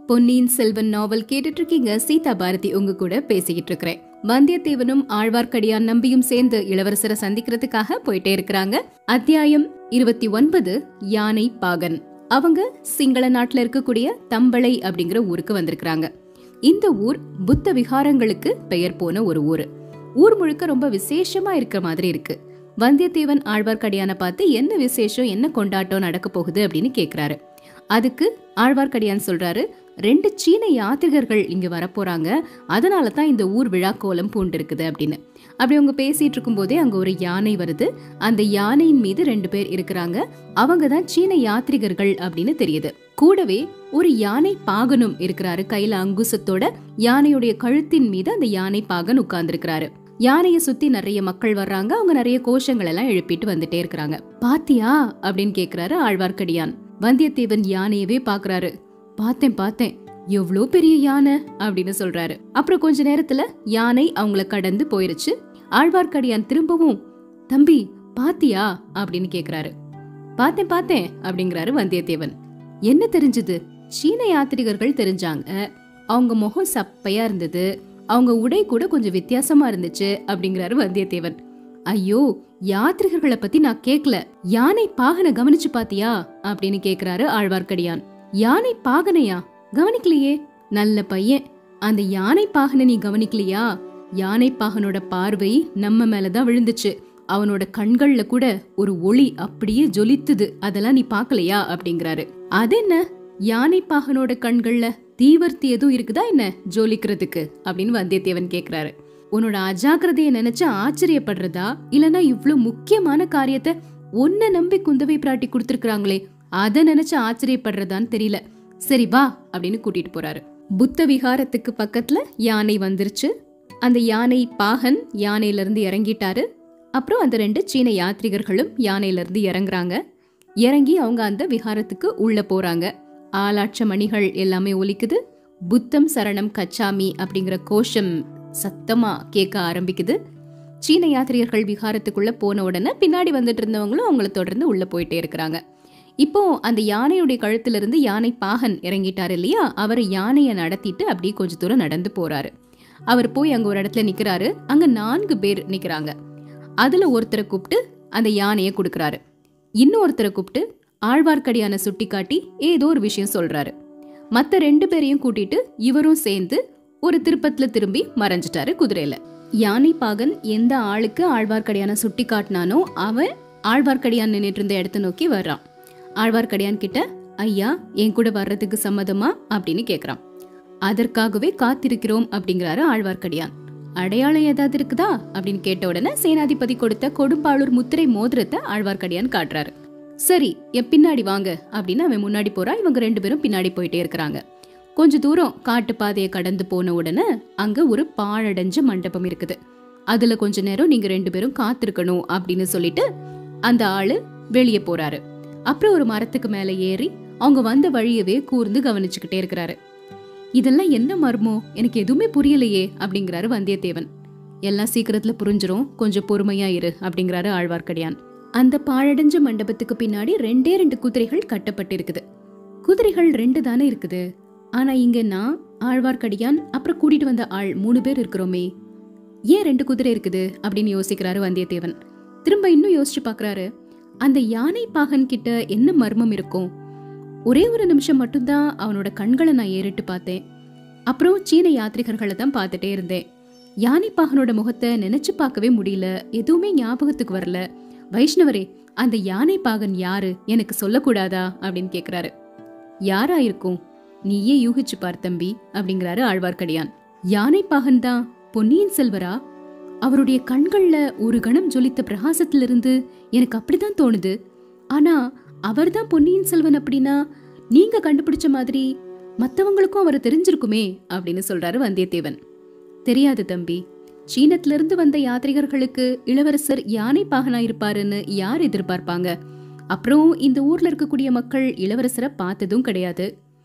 பொன்னியின் செல்வன் நாவல் கேட்டுட்டு இருக்கீங்க சீதா பாரதி உங்க கூட பேசிக்கிட்டு இருக்கிறேன் வந்தியத்தேவனும் ஆழ்வார்க்கடியான் நம்பியும் சேர்ந்து இளவரசரை சந்திக்கிறதுக்காக போயிட்டே இருக்கிறாங்க அத்தியாயம் இருபத்தி ஒன்பது யானை பாகன் அவங்க சிங்கள நாட்டுல இருக்கக்கூடிய தம்பளை அப்படிங்கிற ஊருக்கு வந்திருக்கிறாங்க இந்த ஊர் புத்த விகாரங்களுக்கு பெயர் போன ஒரு ஊரு ஊர் முழுக்க ரொம்ப விசேஷமா இருக்கிற மாதிரி இருக்கு வந்தியத்தேவன் ஆழ்வார்க்கடியான பார்த்து என்ன விசேஷம் என்ன கொண்டாட்டம் நடக்க போகுது அப்படின்னு கேக்குறாரு அதுக்கு ஆழ்வார்க்கடியான் சொல்றாரு ரெண்டு சீன யாத்ரிகர்கள் இங்க வரப்போறாங்க அதனால தான் இந்த ஊர் விழா கோலம் பூண்டிருக்குது அப்படின்னு அப்படி அவங்க பேசிட்டு இருக்கும்போதே அங்க ஒரு யானை வருது அந்த யானையின் மீது ரெண்டு பேர் இருக்கிறாங்க அவங்க தான் சீன யாத்ரிகர்கள் அப்படின்னு தெரியுது கூடவே ஒரு யானை பாகனும் இருக்கிறாரு கையில அங்குசத்தோட யானையுடைய கழுத்தின் மீது அந்த யானை பாகன் உட்கார்ந்துருக்கிறாரு யானையை சுத்தி நிறைய மக்கள் வர்றாங்க அவங்க நிறைய கோஷங்கள் எல்லாம் எழுப்பிட்டு வந்துட்டே இருக்கிறாங்க பாத்தியா அப்படின்னு கேக்குறாரு ஆழ்வார்க்கடியான் வந்தியத்தேவன் யானையவே பாக்குறாரு பார்த்தேன் பார்த்தேன் எவ்வளோ பெரிய யானை அப்படின்னு சொல்றாரு அப்புறம் கொஞ்ச நேரத்துல யானை அவங்கள கடந்து போயிருச்சு ஆழ்வார்க்கடியான் திரும்பவும் தம்பி பாத்தியா அப்படின்னு கேக்குறாரு பார்த்தேன் பார்த்தேன் அப்படிங்கிறாரு வந்தியத்தேவன் என்ன தெரிஞ்சது சீன யாத்ரிகர்கள் தெரிஞ்சாங்க அவங்க முகம் சப்பையா இருந்தது அவங்க உடை கூட கொஞ்சம் வித்தியாசமா இருந்துச்சு அப்படிங்கிறாரு வந்தியத்தேவன் ஐயோ யாத்ரிகர்களை பத்தி நான் கேக்கல யானை பாகனை கவனிச்சு பாத்தியா அப்படின்னு கேக்குறாரு ஆழ்வார்க்கடியான் யானை பாகனையா கவனிக்கலையே நல்ல பையன் அந்த யானை பாகனை நீ கவனிக்கலையா யானை பாகனோட பார்வை நம்ம மேலதான் விழுந்துச்சு அவனோட கண்கள்ல கூட ஒரு ஒளி அப்படியே ஜொலித்துது அதெல்லாம் நீ பாக்கலையா அப்படிங்கிறாரு அது என்ன யானை பாகனோட கண்கள்ல தீவர்த்தி எதுவும் இருக்குதா என்ன ஜோலிக்கிறதுக்கு அப்படின்னு வந்தியத்தேவன் கேக்குறாரு உன்னோட அஜாக்கிரதைய நினைச்சு ஆச்சரியப்படுறதா இல்லனா இவ்ளோ முக்கியமான காரியத்தை உன்னை நம்பி குந்தவை பிராட்டி கொடுத்திருக்காங்களே அத நினைச்சு ஆச்சரியப்படுறதான்னு தெரியல சரி வா அப்படின்னு கூட்டிட்டு போறாரு புத்த விகாரத்துக்கு பக்கத்துல யானை வந்துருச்சு அந்த யானை பாகன் யானையில இருந்து இறங்கிட்டாரு அப்புறம் அந்த ரெண்டு சீன யாத்ரிகர்களும் யானையில இருந்து இறங்குறாங்க இறங்கி அவங்க அந்த விகாரத்துக்கு உள்ள போறாங்க ஆலாட்ச மணிகள் எல்லாமே ஒலிக்குது புத்தம் சரணம் கச்சாமி அப்படிங்கிற கோஷம் சத்தமா கேட்க ஆரம்பிக்குது சீன யாத்திரிகர்கள் விகாரத்துக்குள்ள போன உடனே பின்னாடி வந்துட்டு இருந்தவங்களும் அவங்கள தொடர்ந்து உள்ள போயிட்டே இருக்கிறாங்க இப்போ அந்த யானையுடைய கழுத்துல இருந்து யானை பாகன் இறங்கிட்டாரு இல்லையா அவர் யானையை நடத்திட்டு அப்படியே கொஞ்ச தூரம் நடந்து போறாரு அவர் போய் அங்க ஒரு இடத்துல நிக்கிறாரு அங்க நான்கு பேர் நிக்கிறாங்க அதுல ஒருத்தரை கூப்பிட்டு அந்த யானையை கொடுக்கறாரு இன்னொருத்தரை கூப்பிட்டு ஆழ்வார்க்கடியான சுட்டி காட்டி ஏதோ ஒரு விஷயம் சொல்றாரு மத்த ரெண்டு பேரையும் கூட்டிட்டு இவரும் சேர்ந்து ஒரு திருப்பத்துல திரும்பி மறைஞ்சிட்டாரு குதிரையில யானை பாகன் எந்த ஆளுக்கு ஆழ்வார்க்கடியான சுட்டி காட்டினானோ அவன் ஆழ்வார்க்கடியான் நின்னுட்டு இருந்த இடத்த நோக்கி வர்றான் ஆழ்வார்க்கடியான் கிட்ட ஐயா என் கூட வர்றதுக்கு சம்மதமா அப்படின்னு கேக்குறான் அதற்காகவே காத்திருக்கிறோம் அப்படிங்கிறாரு ஆழ்வார்க்கடியான் அடையாளம் ஏதாவது இருக்குதா அப்படின்னு கேட்ட உடனே சேனாதிபதி கொடுத்த கொடும்பாளூர் முத்திரை மோதிரத்தை ஆழ்வார்க்கடியான் காட்டுறாரு சரி என் பின்னாடி வாங்க அப்படின்னு அவன் முன்னாடி போறா இவங்க ரெண்டு பேரும் பின்னாடி போயிட்டே இருக்கிறாங்க கொஞ்ச தூரம் காட்டு பாதையை கடந்து போன உடனே அங்க ஒரு பாழடைஞ்ச மண்டபம் இருக்குது அதுல கொஞ்ச நேரம் நீங்க ரெண்டு பேரும் காத்திருக்கணும் அப்படின்னு சொல்லிட்டு அந்த ஆளு வெளியே போறாரு அப்புறம் ஒரு மரத்துக்கு மேல ஏறி அவங்க வந்த வழியவே கூர்ந்து கவனிச்சுக்கிட்டே இருக்கிறாரு இதெல்லாம் என்ன மர்மோ எனக்கு எதுவுமே புரியலையே அப்படிங்கிறாரு வந்தியத்தேவன் எல்லாம் சீக்கிரத்துல புரிஞ்சிரும் கொஞ்சம் பொறுமையா இரு அப்படிங்கிறாரு ஆழ்வார்க்கடியான் அந்த பாழடைஞ்ச மண்டபத்துக்கு பின்னாடி ரெண்டே ரெண்டு குதிரைகள் கட்டப்பட்டிருக்குது குதிரைகள் ரெண்டு தானே இருக்குது ஆனா இங்க நான் ஆழ்வார்க்கடியான் அப்புறம் கூட்டிட்டு வந்த ஆள் மூணு பேர் இருக்கிறோமே ஏன் ரெண்டு குதிரை இருக்குது அப்படின்னு யோசிக்கிறாரு வந்தியத்தேவன் திரும்ப இன்னும் யோசிச்சு பாக்குறாரு அந்த யானை பாகன் கிட்ட என்ன மர்மம் இருக்கும் ஒரே ஒரு நிமிஷம் மட்டும்தான் அவனோட கண்களை நான் ஏறிட்டு பார்த்தேன் அப்புறம் சீன யாத்ரிகர்களை தான் பார்த்துட்டே இருந்தேன் யானை பாகனோட முகத்தை நினைச்சு பார்க்கவே முடியல எதுவுமே ஞாபகத்துக்கு வரல வைஷ்ணவரே அந்த யானை பாகன் யாரு எனக்கு சொல்லக்கூடாதா அப்படின்னு கேக்குறாரு யாரா இருக்கும் நீயே யூகிச்சு பார் தம்பி அப்படிங்கிறாரு ஆழ்வார்க்கடியான் யானை பாகன் தான் பொன்னியின் செல்வரா அவருடைய கண்கள்ல ஒரு கணம் ஜொலித்த பிரகாசத்திலிருந்து எனக்கு அப்படிதான் தோணுது ஆனா அவர்தான் பொன்னியின் செல்வன் அப்படின்னா நீங்க கண்டுபிடிச்ச மாதிரி மத்தவங்களுக்கும் அவரை தெரிஞ்சிருக்குமே அப்படின்னு சொல்றாரு வந்தியத்தேவன் தெரியாது தம்பி சீனத்துல இருந்து வந்த யாத்ரிகர்களுக்கு இளவரசர் யானை பாகனா இருப்பாருன்னு யார் எதிர்பார்ப்பாங்க அப்புறம் இந்த ஊர்ல இருக்கக்கூடிய மக்கள் இளவரசரை பார்த்ததும் கிடையாது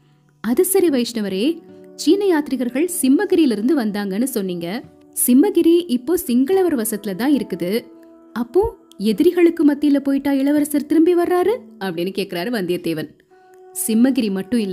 அது சரி வைஷ்ணவரே சீன யாத்ரிகர்கள் சிம்மகிரியிலிருந்து வந்தாங்கன்னு சொன்னீங்க சிம்மகிரி இப்போ சிங்களவர் வசத்துல தான் இருக்குது அப்போ எதிரிகளுக்கு மத்தியில போயிட்டா இளவரசர் திரும்பி வர்றாரு அப்படின்னு கேக்குறாரு வந்தியத்தேவன் சிம்மகிரி மட்டும் இல்ல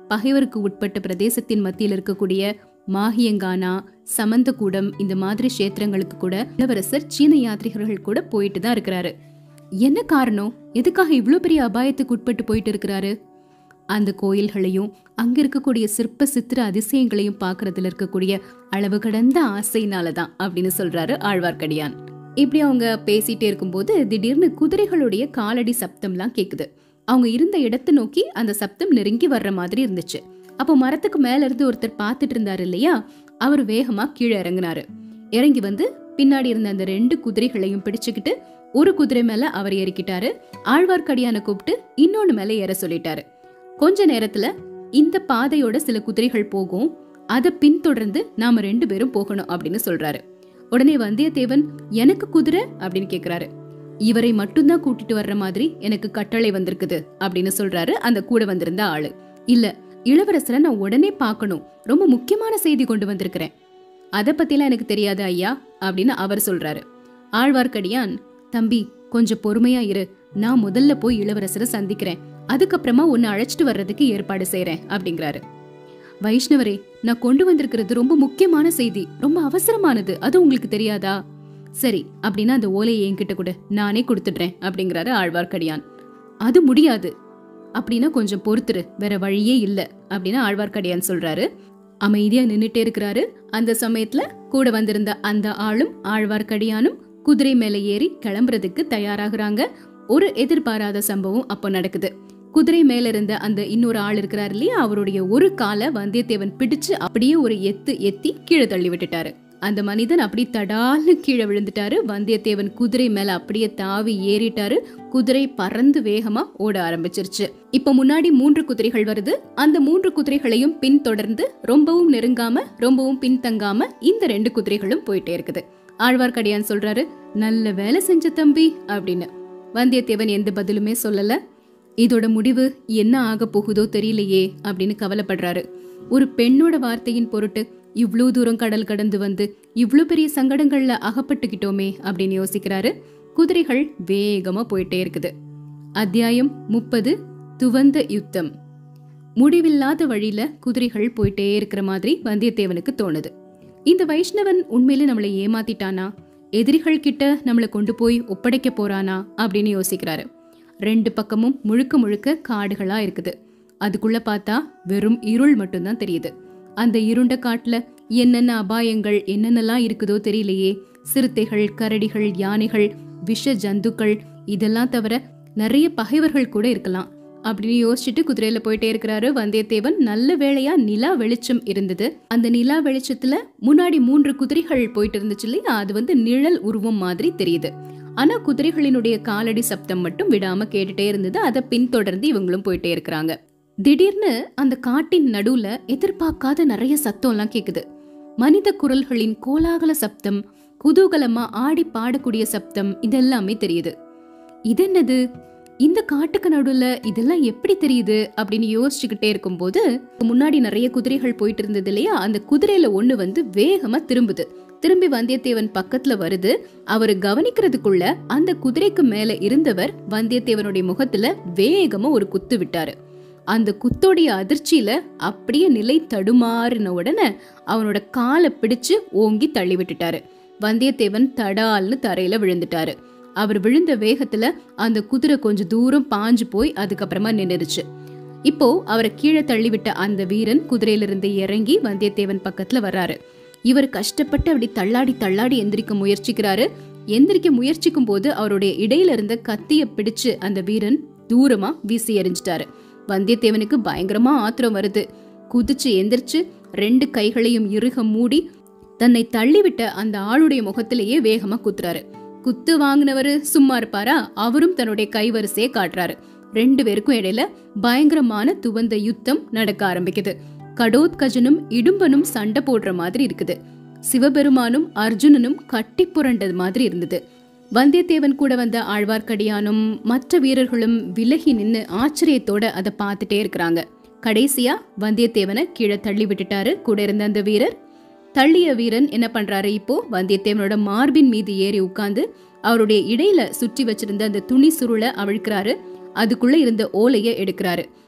பகைவருக்கு உட்பட்ட பிரதேசத்தின் மத்தியில் இருக்கக்கூடிய மாஹியங்கானா சமந்தகூடம் இந்த மாதிரி கஷேத்திரங்களுக்கு கூட இளவரசர் சீன யாத்ரிகர்கள் கூட போயிட்டு தான் இருக்கிறாரு என்ன காரணம் எதுக்காக இவ்ளோ பெரிய அபாயத்துக்கு உட்பட்டு போயிட்டு இருக்கிறாரு அந்த கோயில்களையும் அங்க இருக்கக்கூடிய சிற்ப சித்திர அதிசயங்களையும் பார்க்கறதுல இருக்கக்கூடிய அளவு கடந்த ஆசைனால தான் அப்படின்னு சொல்றாரு ஆழ்வார்க்கடியான் இப்படி அவங்க பேசிட்டே இருக்கும்போது திடீர்னு குதிரைகளுடைய காலடி சப்தம்லாம் கேக்குது அவங்க இருந்த இடத்தை நோக்கி அந்த சப்தம் நெருங்கி வர்ற மாதிரி இருந்துச்சு அப்போ மரத்துக்கு மேல இருந்து ஒருத்தர் பார்த்துட்டு இருந்தாரு இல்லையா அவர் வேகமா கீழே இறங்குனாரு இறங்கி வந்து பின்னாடி இருந்த அந்த ரெண்டு குதிரைகளையும் பிடிச்சுக்கிட்டு ஒரு குதிரை மேல அவர் ஏறிக்கிட்டாரு ஆழ்வார்க்கடியான கூப்பிட்டு இன்னொன்னு மேல ஏற சொல்லிட்டாரு கொஞ்ச நேரத்துல இந்த பாதையோட சில குதிரைகள் போகும் அதை பின்தொடர்ந்து நாம ரெண்டு பேரும் போகணும் அப்படின்னு சொல்றாரு உடனே வந்தியத்தேவன் எனக்கு குதிரை அப்படின்னு கேக்குறாரு இவரை மட்டும்தான் கூட்டிட்டு வர்ற மாதிரி எனக்கு கட்டளை வந்திருக்குது அப்படின்னு சொல்றாரு அந்த கூட வந்திருந்த ஆளு இல்ல இளவரசரை நான் உடனே பார்க்கணும் ரொம்ப முக்கியமான செய்தி கொண்டு வந்திருக்கிறேன் அத பத்திலாம் எனக்கு தெரியாது ஐயா அப்படின்னு அவர் சொல்றாரு ஆழ்வார்க்கடியான் தம்பி கொஞ்சம் பொறுமையா இரு நான் முதல்ல போய் இளவரசரை சந்திக்கிறேன் அதுக்கப்புறமா உன்னை அழைச்சிட்டு வர்றதுக்கு ஏற்பாடு செய்றேன் அப்படிங்கிறாரு வைஷ்ணவரே நான் கொண்டு வந்திருக்கிறது ரொம்ப முக்கியமான செய்தி ரொம்ப அவசரமானது அது உங்களுக்கு தெரியாதா சரி அப்படின்னா அந்த ஓலையை என்கிட்ட கூட நானே கொடுத்துடுறேன் அப்படிங்கிறாரு ஆழ்வார்க்கடியான் அது முடியாது அப்படின்னா கொஞ்சம் பொறுத்துரு வேற வழியே இல்ல அப்படின்னு ஆழ்வார்க்கடியான் சொல்றாரு அமைதியா நின்னுட்டே இருக்கிறாரு அந்த சமயத்துல கூட வந்திருந்த அந்த ஆளும் ஆழ்வார்க்கடியானும் குதிரை மேல ஏறி கிளம்புறதுக்கு தயாராகுறாங்க ஒரு எதிர்பாராத சம்பவம் அப்போ நடக்குது குதிரை மேல இருந்த அந்த இன்னொரு ஆள் இருக்கிறார் இல்லையா அவருடைய ஒரு காலை வந்தியத்தேவன் பிடிச்சு அப்படியே ஒரு எத்து எத்தி கீழே தள்ளி விட்டுட்டாரு அந்த மனிதன் அப்படி தடால்னு கீழே விழுந்துட்டாரு வந்தியத்தேவன் குதிரை மேல அப்படியே தாவி ஏறிட்டாரு குதிரை பறந்து வேகமா ஓட ஆரம்பிச்சிருச்சு இப்ப முன்னாடி மூன்று குதிரைகள் வருது அந்த மூன்று குதிரைகளையும் பின்தொடர்ந்து ரொம்பவும் நெருங்காம ரொம்பவும் பின்தங்காம இந்த ரெண்டு குதிரைகளும் போயிட்டே இருக்குது ஆழ்வார்க்கடியான் சொல்றாரு நல்ல வேலை செஞ்ச தம்பி அப்படின்னு வந்தியத்தேவன் எந்த பதிலுமே சொல்லல இதோட முடிவு என்ன ஆக போகுதோ தெரியலையே அப்படின்னு கவலைப்படுறாரு ஒரு பெண்ணோட வார்த்தையின் பொருட்டு இவ்ளோ தூரம் கடல் கடந்து வந்து இவ்ளோ பெரிய சங்கடங்கள்ல அகப்பட்டுக்கிட்டோமே அப்படின்னு யோசிக்கிறாரு குதிரைகள் வேகமா போயிட்டே இருக்குது அத்தியாயம் முப்பது துவந்த யுத்தம் முடிவில்லாத வழியில குதிரைகள் போயிட்டே இருக்கிற மாதிரி வந்தியத்தேவனுக்கு தோணுது இந்த வைஷ்ணவன் உண்மையில நம்மளை ஏமாத்திட்டானா எதிரிகள் கிட்ட நம்மளை கொண்டு போய் ஒப்படைக்க போறானா அப்படின்னு யோசிக்கிறாரு ரெண்டு பக்கமும் முழுக்க முழுக்க காடுகளா இருக்குது அதுக்குள்ள பார்த்தா வெறும் இருள் மட்டும்தான் தெரியுது அந்த இருண்ட காட்டுல என்னென்ன அபாயங்கள் என்னென்னலாம் இருக்குதோ தெரியலையே சிறுத்தைகள் கரடிகள் யானைகள் விஷ ஜந்துக்கள் இதெல்லாம் தவிர நிறைய பகைவர்கள் கூட இருக்கலாம் அப்படின்னு யோசிச்சுட்டு குதிரையில போயிட்டே இருக்கிறாரு வந்தியத்தேவன் நல்ல வேளையா நிலா வெளிச்சம் இருந்தது அந்த நிலா வெளிச்சத்துல முன்னாடி மூன்று குதிரைகள் போயிட்டு இருந்துச்சு இல்லையா அது வந்து நிழல் உருவம் மாதிரி தெரியுது ஆனா குதிரைகளினுடைய காலடி சப்தம் மட்டும் விடாம கேட்டுட்டே இருந்தது அதை பின்தொடர்ந்து இவங்களும் போயிட்டே இருக்கிறாங்க திடீர்னு அந்த காட்டின் நடுவுல எதிர்பார்க்காத நிறைய சத்தம்லாம் கேக்குது மனித குரல்களின் கோலாகல சப்தம் குதூகலமா ஆடி பாடக்கூடிய சப்தம் இதெல்லாமே தெரியுது இது என்னது இந்த காட்டுக்கு நடுவுல இதெல்லாம் எப்படி தெரியுது அப்படின்னு யோசிச்சுக்கிட்டே இருக்கும்போது முன்னாடி நிறைய குதிரைகள் போயிட்டு இருந்தது இல்லையா அந்த குதிரையில ஒண்ணு வந்து வேகமா திரும்புது திரும்பி வந்தியத்தேவன் பக்கத்துல வருது அவரு கவனிக்கிறதுக்குள்ள அந்த குதிரைக்கு மேல இருந்தவர் வந்தியத்தேவனுடைய முகத்துல வேகமா ஒரு குத்து விட்டாரு அந்த குத்தோடைய அதிர்ச்சியில அப்படியே நிலை தடுமாறின உடனே அவனோட காலை பிடிச்சு ஓங்கி தள்ளி விட்டுட்டாரு வந்தியத்தேவன் தடால்னு தரையில விழுந்துட்டாரு அவர் விழுந்த வேகத்துல அந்த குதிரை கொஞ்சம் தூரம் பாஞ்சு போய் அதுக்கப்புறமா நின்னுருச்சு இப்போ அவரை கீழே தள்ளிவிட்ட அந்த வீரன் குதிரையிலிருந்து இறங்கி வந்தியத்தேவன் பக்கத்துல வர்றாரு இவர் கஷ்டப்பட்டு அப்படி தள்ளாடி தள்ளாடி எந்திரிக்க முயற்சிக்கிறாரு எந்திரிக்க முயற்சிக்கும் போது அவருடைய இடையில இருந்த கத்திய பிடிச்சு அந்த வீரன் தூரமா வீசி எறிஞ்சிட்டாரு வந்தியத்தேவனுக்கு பயங்கரமா ஆத்திரம் வருது குதிச்சு எந்திரிச்சு ரெண்டு கைகளையும் இறுக மூடி தன்னை தள்ளிவிட்ட அந்த ஆளுடைய முகத்திலேயே வேகமா குத்துறாரு குத்து வாங்கினவரு சும்மா இருப்பாரா அவரும் தன்னுடைய கைவரிசையை காட்டுறாரு ரெண்டு பேருக்கும் இடையில பயங்கரமான துவந்த யுத்தம் நடக்க ஆரம்பிக்குது கடோத்கஜனும் இடும்பனும் சண்டை போடுற மாதிரி இருக்குது சிவபெருமானும் அர்ஜுனனும் கட்டி புரண்டது மாதிரி இருந்தது வந்தியத்தேவன் கூட வந்த ஆழ்வார்க்கடியானும் மற்ற வீரர்களும் விலகி நின்னு ஆச்சரியத்தோட அதை பார்த்துட்டே இருக்கிறாங்க கடைசியா வந்தியத்தேவனை கீழே தள்ளி விட்டுட்டாரு கூட இருந்த அந்த வீரர் தள்ளிய வீரன் என்ன பண்றாரு இப்போ வந்தியத்தேவனோட மார்பின் மீது ஏறி உட்கார்ந்து அவருடைய இடையில சுற்றி வச்சிருந்த அந்த துணி சுருளை அவிழ்க்கிறாரு அதுக்குள்ள இருந்த ஓலைய எடுக்கிறாரு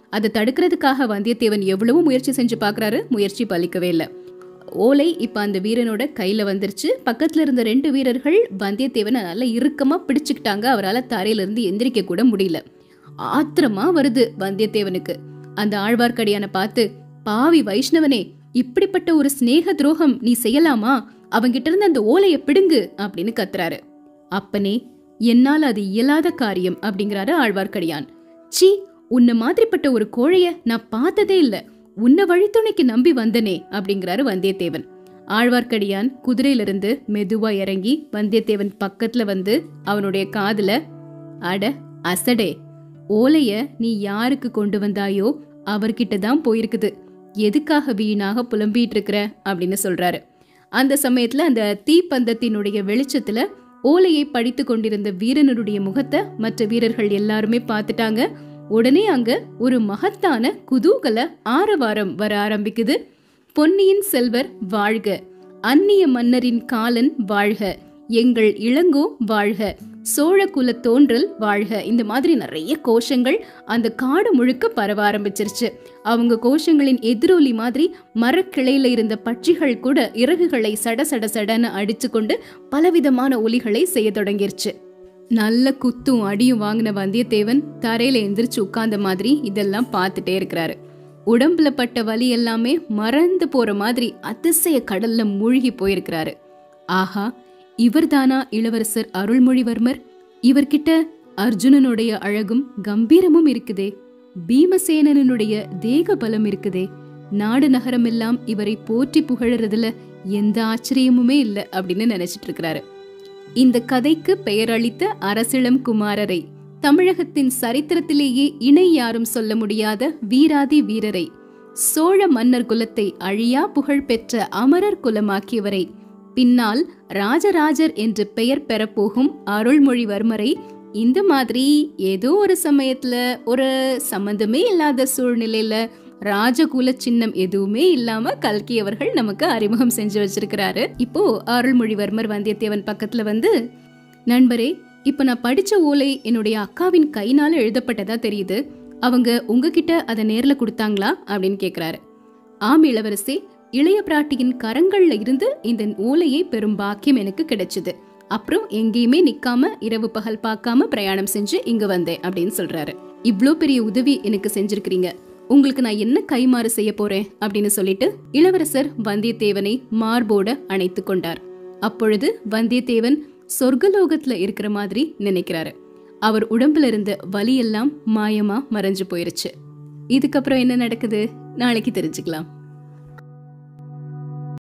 அதை தடுக்கிறதுக்காக வந்தியத்தேவன் எவ்வளவோ முயற்சி செஞ்சு பார்க்கறாரு முயற்சி பலிக்கவே இல்லை ஓலை இப்ப அந்த வீரனோட கையில வந்துருச்சு பக்கத்துல இருந்த ரெண்டு வீரர்கள் வந்தியத்தேவனை நல்லா இறுக்கமா பிடிச்சுக்கிட்டாங்க அவரால் தரையில இருந்து எந்திரிக்க கூட முடியல ஆத்திரமா வருது வந்தியத்தேவனுக்கு அந்த ஆழ்வார்க்கடியான பார்த்து பாவி வைஷ்ணவனே இப்படிப்பட்ட ஒரு சிநேக துரோகம் நீ செய்யலாமா அவங்கிட்ட இருந்து அந்த ஓலைய பிடுங்கு அப்படின்னு கத்துறாரு அப்பனே என்னால் அது இயலாத காரியம் அப்படிங்கிறாரு ஆழ்வார்க்கடியான் சீ உன்ன மாதிரிப்பட்ட ஒரு கோழைய நான் பார்த்ததே இல்ல உன்னை வழித்துணைக்கு நம்பி வந்தனே அப்படிங்கிறாரு வந்தியத்தேவன் ஆழ்வார்க்கடியான் குதிரையிலிருந்து மெதுவா இறங்கி வந்தியத்தேவன் பக்கத்துல வந்து அவனுடைய காதுல அட அசடே ஓலைய நீ யாருக்கு கொண்டு வந்தாயோ அவர்கிட்ட தான் போயிருக்குது எதுக்காக வீணாக புலம்பிட்டு இருக்கிற அப்படின்னு சொல்றாரு அந்த சமயத்துல அந்த தீப்பந்தத்தினுடைய வெளிச்சத்துல ஓலையை படித்து கொண்டிருந்த வீரனுடைய முகத்தை மற்ற வீரர்கள் எல்லாருமே பார்த்துட்டாங்க உடனே அங்க ஒரு மகத்தான குதூகல ஆரவாரம் வர ஆரம்பிக்குது பொன்னியின் செல்வர் வாழ்க அந்நிய மன்னரின் காலன் வாழ்க எங்கள் இளங்கோ வாழ்க சோழ குல தோன்றல் வாழ்க இந்த மாதிரி நிறைய கோஷங்கள் அந்த காடு முழுக்க பரவ ஆரம்பிச்சிருச்சு அவங்க கோஷங்களின் எதிரொலி மாதிரி மரக்கிளையில இருந்த பட்சிகள் கூட இறகுகளை சட சட சடன்னு அடிச்சு கொண்டு பலவிதமான ஒலிகளை செய்ய தொடங்கிருச்சு நல்ல குத்தும் அடியும் வாங்கின வந்தியத்தேவன் தரையில எந்திரிச்சு உட்கார்ந்த மாதிரி இதெல்லாம் பார்த்துட்டே இருக்கிறாரு உடம்புல பட்ட வலி எல்லாமே மறந்து போற மாதிரி அதிசய கடல்ல மூழ்கி போயிருக்கிறாரு ஆஹா இவர்தானா இளவரசர் அருள்மொழிவர்மர் இவர்கிட்ட அர்ஜுனனுடைய அழகும் கம்பீரமும் இருக்குதே பீமசேனனுடைய தேக பலம் இருக்குதே நாடு நகரமெல்லாம் இவரை போற்றி புகழறதுல எந்த ஆச்சரியமுமே இல்லை அப்படின்னு நினைச்சிட்டு இருக்கிறாரு இந்த கதைக்கு பெயரளித்த அரசிளம் குமாரரை தமிழகத்தின் சரித்திரத்திலேயே இணை யாரும் சொல்ல முடியாத வீராதி வீரரை சோழ மன்னர் குலத்தை அழியா புகழ் பெற்ற அமரர் குலமாக்கியவரை பின்னால் ராஜராஜர் என்று பெயர் பெறப்போகும் அருள்மொழிவர்மரை இந்த மாதிரி ஏதோ ஒரு சமயத்துல ஒரு சம்பந்தமே இல்லாத சூழ்நிலையில ராஜகுல சின்னம் எதுவுமே இல்லாம கல்கி அவர்கள் நமக்கு அறிமுகம் செஞ்சு வச்சிருக்கிறாரு இப்போ அருள்மொழிவர்மர் வந்தியத்தேவன் பக்கத்துல வந்து நண்பரே இப்ப நான் படிச்ச ஓலை என்னுடைய அக்காவின் கைனால எழுதப்பட்டதா தெரியுது அவங்க உங்ககிட்ட அதை நேர்ல கொடுத்தாங்களா அப்படின்னு கேக்குறாரு ஆம் இளவரசே இளைய பிராட்டியின் கரங்கள்ல இருந்து இந்த ஓலையை பெரும் பாக்கியம் எனக்கு கிடைச்சது அப்புறம் எங்கேயுமே நிக்காம இரவு பகல் பார்க்காம பிரயாணம் செஞ்சு இங்க வந்தேன் அப்படின்னு சொல்றாரு இவ்ளோ பெரிய உதவி எனக்கு செஞ்சிருக்கிறீங்க உங்களுக்கு நான் என்ன கைமாறு செய்ய போறேன் அப்படின்னு சொல்லிட்டு இளவரசர் வந்தியத்தேவனை மார்போட அணைத்து கொண்டார் அப்பொழுது வந்தியத்தேவன் சொர்க்கலோகத்துல இருக்கிற மாதிரி நினைக்கிறாரு அவர் உடம்புல இருந்த வலி எல்லாம் மாயமா மறைஞ்சு போயிருச்சு இதுக்கப்புறம் என்ன நடக்குது நாளைக்கு தெரிஞ்சுக்கலாம்